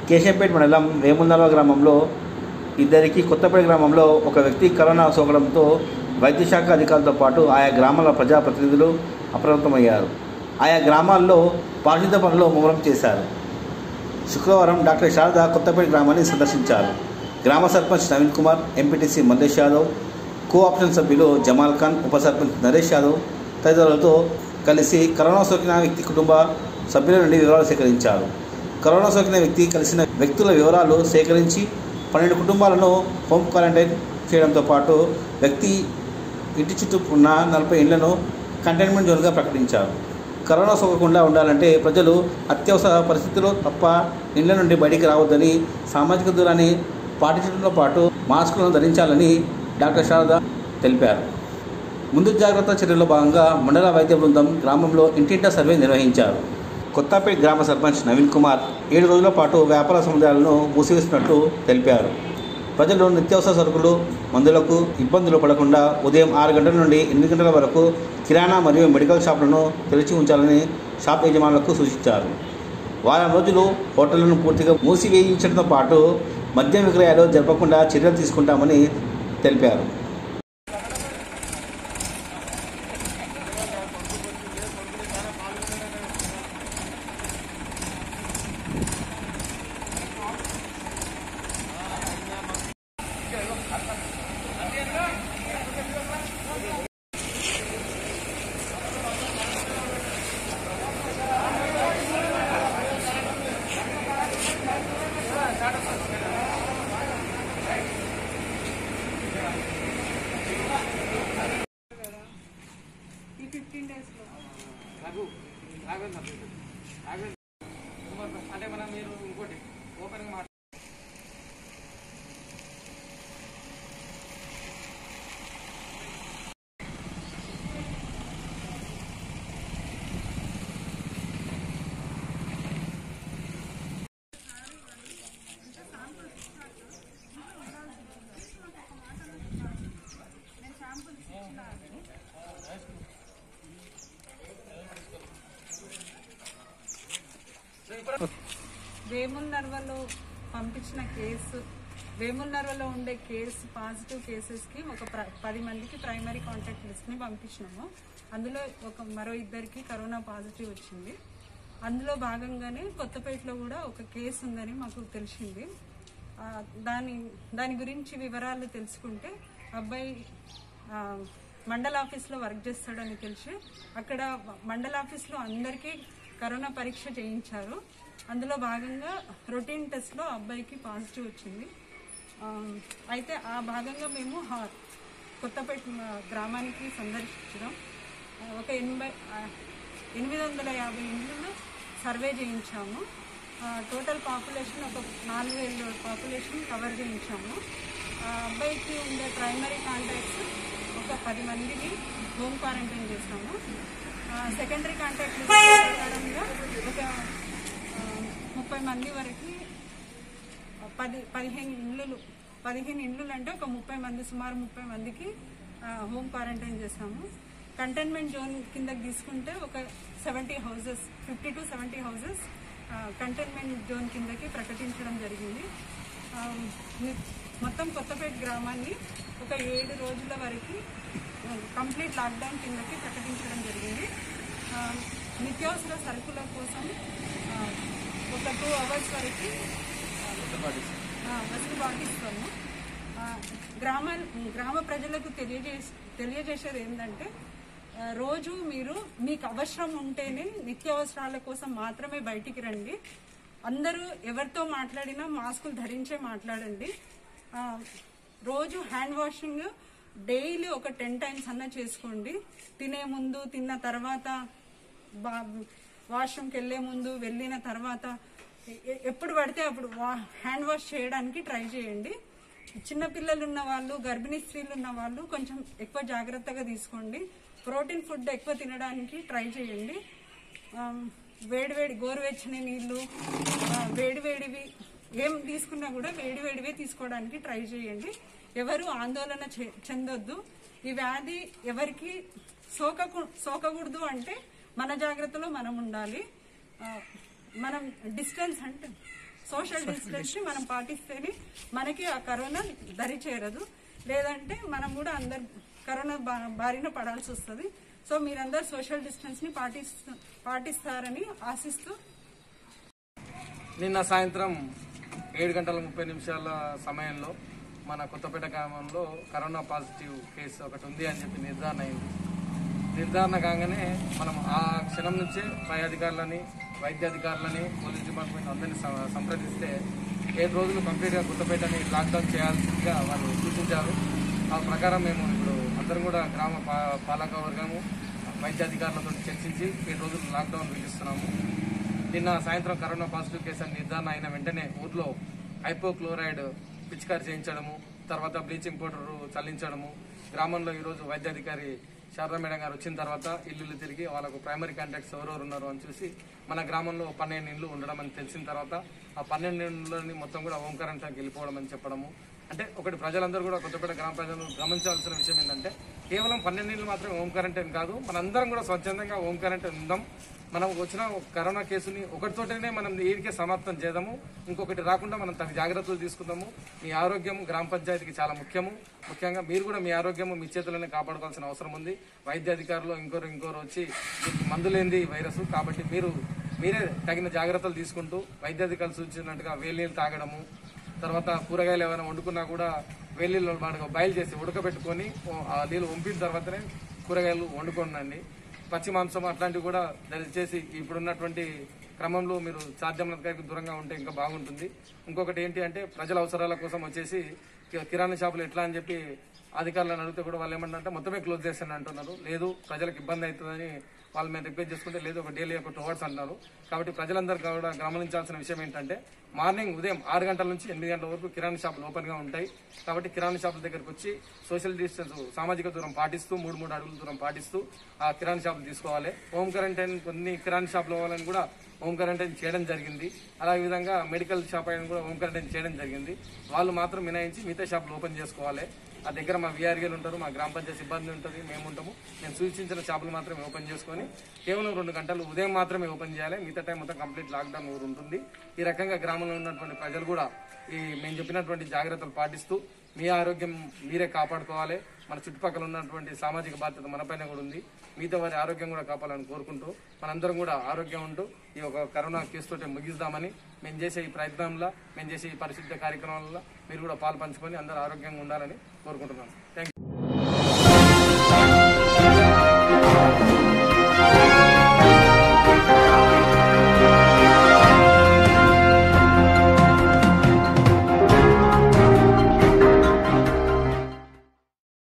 కేశంపేట మండలం వేముందలవ గ్రామంలో ఇద్దరికి కొత్తపేట గ్రామంలో ఒక వ్యక్తి కరోనా సోకడంతో వైద్య శాఖ అధికారులతో పాటు ఆయా గ్రామాల ప్రజాప్రతినిధులు అప్రమత్తమయ్యారు ఆయా గ్రామాల్లో పారిశుద్ధ పనులు ముమ్మరం చేశారు శుక్రవారం డాక్టర్ శారద కొత్తపేట గ్రామాన్ని సందర్శించారు గ్రామ sarpanch Naveen Kumar MPTC Mallesh Yadav co-option సభ్యులు జమాల్ ఖాన్ ఉప సర్పంచ్ నరేష్ యాదవ్ తదితరులతో కలిసి కరోనా సోకిన వ్యక్తి కుటుంబ సభ్యుల నుండి వివరాలు సేకరించారు కరోనా సోకిన వ్యక్తి కలిసిన వ్యక్తుల వివరాలు సేకరించి పన్నెండు కుటుంబాలను హోమ్ క్వారంటైన్ చేయడంతో పాటు వ్యక్తి ఇంటి చుట్టూ ఉన్న నలభై ఇళ్లను కంటైన్మెంట్ జోన్గా ప్రకటించారు కరోనా సోకకుండా ఉండాలంటే ప్రజలు అత్యవసర పరిస్థితుల్లో తప్ప ఇళ్ల నుండి బయటికి రావద్దని సామాజిక దూరాన్ని పాటించడంతో పాటు మాస్కులను ధరించాలని డాక్టర్ శారద తెలిపారు ముందు జాగ్రత్త చర్యల్లో భాగంగా మండల వైద్య బృందం గ్రామంలో ఇంటింటా సర్వే నిర్వహించారు కొత్తపేట గ్రామ సర్పంచ్ నవీన్ కుమార్ ఏడు రోజుల పాటు వ్యాపార సముదాయాలను మూసివేసినట్టు తెలిపారు ప్రజలు నిత్యావసర సరుకులు మందులకు ఇబ్బందులు పడకుండా ఉదయం ఆరు గంటల నుండి ఎనిమిది గంటల వరకు కిరాణా మరియు మెడికల్ షాపులను తెరిచి ఉంచాలని షాప్ యజమానులకు సూచించారు వారం రోజులు హోటళ్లను పూర్తిగా మూసివేయించడంతో పాటు మద్యం విక్రయాలు జరపకుండా చర్యలు తీసుకుంటామని తెలిపారు ఈ ఫిఫ్టీన్ డేస్లో రఘు రాఘవేంద్ర రాఘవేంద్ర అంటే మనం మీరు ఇంకోటి ఓపెన్గా మాట్లాడు వేముల్ నర్వలో పంపించిన కేసు వేముల్ నర్వలో ఉండే కేసు పాజిటివ్ కేసెస్కి ఒక ప్ర- పది మందికి ప్రైమరీ కాంటాక్ట్ లిస్ట్ని పంపించినాము అందులో ఒక మరో ఇద్దరికి కరోనా పాజిటివ్ వచ్చింది అందులో భాగంగానే కొత్తపేటలో కూడా ఒక కేసు ఉందని మాకు తెలిసింది ఆ, దాని దాని గురించి వివరాలు తెలుసుకుంటే అబ్బాయి ఆ, మండల ఆఫీస్లో వర్క్ చేస్తాడని తెలిసి అక్కడ మండల ఆఫీస్లో అందరికీ కరోనా పరీక్ష చేయించారు అందులో భాగంగా రొటీన్ టెస్ట్లో అబ్బాయికి పాజిటివ్ వచ్చింది ఆ, అయితే ఆ భాగంగా మేము హా- కొత్తపేట ఆ, గ్రామానికి సందర్శించడం ఆ, ఒక ఎనభై ఆ, ఎనిమిది వందల యాభై ఇండ్లను సర్వే చేయించాము ఆ, టోటల్ పాపులేషన్ ఒక నాలుగు వేల పాపులేషన్ కవర్ చేయించాము ఆ, అబ్బాయికి ఉండే ప్రైమరీ కాంటాక్ట్స్ ఒక పది మందిని హోమ్ క్వారంటైన్ చేసాము సెకండరీ కాంటాక్ట్ ప్రకారంగా ఒక ఆ, ముప్పై మంది వరకు పది పదిహేను ఇండ్లు పదిహేను ఇండ్లు అంటే ఒక ముప్పై మంది సుమారు ముప్పై మందికి ఆ, హోమ్ క్వారంటైన్ చేసాము కంటైన్మెంట్ జోన్ కిందకి తీసుకుంటే ఒక seventy houses fifty to seventy houses containment zone కిందకి ప్రకటించడం జరిగింది ఆ, ని- మొత్తం కొత్తపేట గ్రామాన్ని ఒక ఏడు రోజుల వరకు కంప్లీట్ లాక్డౌన్ కిందకి ప్రకటించడం జరిగింది ఆ, నిత్యావసర సరుకుల కోసం ఆ, ఒక టూ అవర్స్ వరకు ఆ, వెసులుబాటు ఇస్తాము ఆ, గ్రామ గ్రామ ప్రజలకు తెలియజేసి తెలియజేసేది ఏంటంటే ఆ, రోజు మీరు మీకు అవసరం ఉంటేనే నిత్యావసరాల కోసం మాత్రమే బయటికి రండి అందరూ ఎవరితో మాట్లాడినా మాస్కులు ధరించే మాట్లాడండి ఆ, రోజు హ్యాండ్ వాషింగ్ డైలీ ఒక టెన్ టైమ్స్ అన్నా చేసుకోండి తినే ముందు తిన్న తర్వాత బా- వాష్రూమ్కి వెళ్లే ముందు వెళ్ళిన తర్వాత ఎ- ఎ- ఎప్పుడు పడితే అప్పుడు వా- హ్యాండ్ వాష్ చేయడానికి ట్రై చేయండి చిన్న పిల్లలు ఉన్న వాళ్ళు గర్భిణీ స్త్రీలు ఉన్న వాళ్ళు కొంచెం ఎక్కువ జాగ్రత్తగా తీసుకోండి ప్రోటీన్ ఫుడ్ ఎక్కువ తినడానికి ట్రై చేయండి ఆమ్, వేడివేడి గోరువెచ్చని నీళ్లు ఆ, వేడివేడివి ఏం తీసుకున్నా కూడా వేడివేడివే తీసుకోవడానికి ట్రై చేయండి ఎవరు ఆందోళన చె- చెందొద్దు ఈ వ్యాధి ఎవరికి సోకకు సోకకూడదు అంటే మన జాగ్రత్తలో మనం ఉండాలి ఆ, మనం డిస్టెన్స్ అంటే సోషల్ డిస్టెన్స్ ని మనం పాటిస్తేనే మనకి ఆ కరోనా దరి చేరదు లేదంటే మనం కూడా అందరు కరోనా బా- బారిన పడాల్సి వస్తుంది సో మీరందరూ సోషల్ డిస్టెన్స్ ని పాటిస్తూ పాటిస్తారని ఆశిస్తూ నిన్న సాయంత్రం ఏడు గంటల ముప్పై నిమిషాల సమయంలో మన కొత్తపేట గ్రామంలో కరోనా పాజిటివ్ కేసు ఒకటి ఉంది అని చెప్పి నిర్ధారణ అయింది నిర్ధారణ కాగానే మనం ఆ క్షణం నుంచే పై అధికారులని వైద్య అధికారులని పోలీస్ డిపార్ట్మెంట్ అందరినీ సం- సంప్రదిస్తే ఏడు రోజులు కంప్లీట్గా కొత్తపేటని లాక్డౌన్ చేయాల్సిందిగా వాళ్ళు సూచించారు ఆ ప్రకారం మేము ఇప్పుడు అందరం కూడా గ్రామ పా- పాలక వర్గము వైద్య అధికారులతో చర్చించి ఏడు రోజులు లాక్డౌన్ విధిస్తున్నాము నిన్న సాయంత్రం కరోనా పాజిటివ్ కేసు అని నిర్ధారణ అయిన వెంటనే ఊర్లో హైపోక్లోరైడ్ పిచికారి చేయించడము తర్వాత బ్లీచింగ్ పౌడర్ చల్లించడము గ్రామంలో ఈరోజు వైద్యాధికారి శారదా మేడం గారు వచ్చిన తర్వాత ఇల్లు తిరిగి వాళ్ళకు ప్రైమరీ కాంటాక్ట్స్ ఎవరెవరు ఉన్నారు అని చూసి మన గ్రామంలో పన్నెండు ఇండ్లు ఉండడం అని తెలిసిన తర్వాత ఆ పన్నెండు ఇండ్లని మొత్తం కూడా ఓంకారంటానికి వెళ్ళిపోవడం అని చెప్పడము అంటే ఒకటి ప్రజలందరూ కూడా కొత్తపేట గ్రామ ప్రజలు గమనించాల్సిన విషయం ఏంటంటే కేవలం పన్నెండు నీళ్ళు మాత్రమే హోమ్ క్వారంటైన్ కాదు మనందరం కూడా స్వచ్ఛందంగా హోమ్ క్వారంటైన్ ఉందాం మనం వచ్చిన కరోనా కేసుని ఒకటితోటనే మనం ఈడికే సమాప్తం చేద్దాము ఇంకొకటి రాకుండా మనం తగిన జాగ్రత్తలు తీసుకుందాము మీ ఆరోగ్యం గ్రామ పంచాయతీకి చాలా ముఖ్యము ముఖ్యంగా మీరు కూడా మీ ఆరోగ్యము మీ చేతుల్లోనే కాపాడుకోవాల్సిన అవసరం ఉంది వైద్య అధికారులు ఇంకోరు ఇంకోరు వచ్చి మీకు మందు లేనిది ఈ వైరస్ కాబట్టి మీరు మీరే తగిన జాగ్రత్తలు తీసుకుంటూ వైద్యాధికారులు సూచించినట్టుగా వేడి నీళ్ళు తాగడము తర్వాత కూరగాయలు ఏమైనా వండుకున్నా కూడా వేలీళ్ళు బాగా బయలు చేసి ఉడకబెట్టుకొని ఓ- ఆ నీళ్ళు వంపిన తర్వాతనే కూరగాయలు వండుకోండి పచ్చి మాంసం అట్లాంటివి కూడా దయచేసి ఇప్పుడున్నటువంటి క్రమంలో మీరు సాధ్యమైనంత వరకు దూరంగా ఉంటే ఇంకా బాగుంటుంది ఇంకొకటి ఏంటి అంటే ప్రజల అవసరాల కోసం వచ్చేసి కి- కిరాణా షాపులు ఎట్లా అని చెప్పి అధికారులను అడిగితే కూడా వాళ్ళు ఏమంటారంటే మొత్తమే క్లోజ్ చేస్తాను అంటున్నారు లేదు ప్రజలకు ఇబ్బంది అవుతుందని వాళ్ళు మేము రిక్వెస్ట్ చేసుకుంటే లేదు ఒక డైలీ ఒక టూ అవర్స్ అంటున్నారు కాబట్టి ప్రజలందరూ కూడా గమనించాల్సిన విషయం ఏంటంటే మార్నింగ్ ఉదయం ఆరు గంటల నుంచి ఎనిమిది గంటల వరకు కిరాణా షాపులు ఓపెన్ గా ఉంటాయి కాబట్టి కిరాణా షాపుల దగ్గరకు వచ్చి సోషల్ డిస్టెన్స్ సామాజిక దూరం పాటిస్తూ మూడు మూడు అడుగుల దూరం పాటిస్తూ ఆ కిరాణా షాపులు తీసుకోవాలి హోమ్ క్వారంటైన్ కొన్ని కిరాణా షాపులు వాళ్ళని కూడా హోమ్ క్వారంటైన్ చేయడం జరిగింది అలాగే విధంగా మెడికల్ షాప్ అయిన కూడా హోమ్ క్వారంటైన్ చేయడం జరిగింది వాళ్ళు మాత్రం మినాయించి మిగతా షాపులు ఓపెన్ చేసుకోవాలి ఆ దగ్గర మా వీఆర్ఏలు ఉంటారు మా గ్రామ పంచాయతీ సిబ్బంది ఉంటుంది మేము ఉంటాము మేము సూచించిన షాపులు మాత్రమే ఓపెన్ చేసుకొని కేవలం రెండు గంటలు ఉదయం మాత్రమే ఓపెన్ చేయాలి మిగతా టైం మొత్తం కంప్లీట్ లాక్డౌన్ ఊరు ఉంటుంది ఈ రకంగా గ్రామంలో ఉన్నటువంటి ప్రజలు కూడా ఈ మేము చెప్పినటువంటి జాగ్రత్తలు పాటిస్తూ మీ ఆరోగ్యం మీరే కాపాడుకోవాలి మన చుట్టుపక్కల ఉన్నటువంటి సామాజిక బాధ్యత మనపైన కూడా ఉంది మిగతా వారి ఆరోగ్యం కూడా కాపాలని కోరుకుంటూ మనందరం కూడా ఆరోగ్యం ఉంటూ ఈ ఒక కరోనా కేసుతోటి ముగిద్దామని మేము చేసే ఈ ప్రయత్నంలో మేము చేసే ఈ పరిశుద్ధ కార్యక్రమాలలో మీరు కూడా పాలు పంచుకొని అందరూ ఆరోగ్యంగా ఉండాలని కోరుకుంటున్నాను థ్యాంక్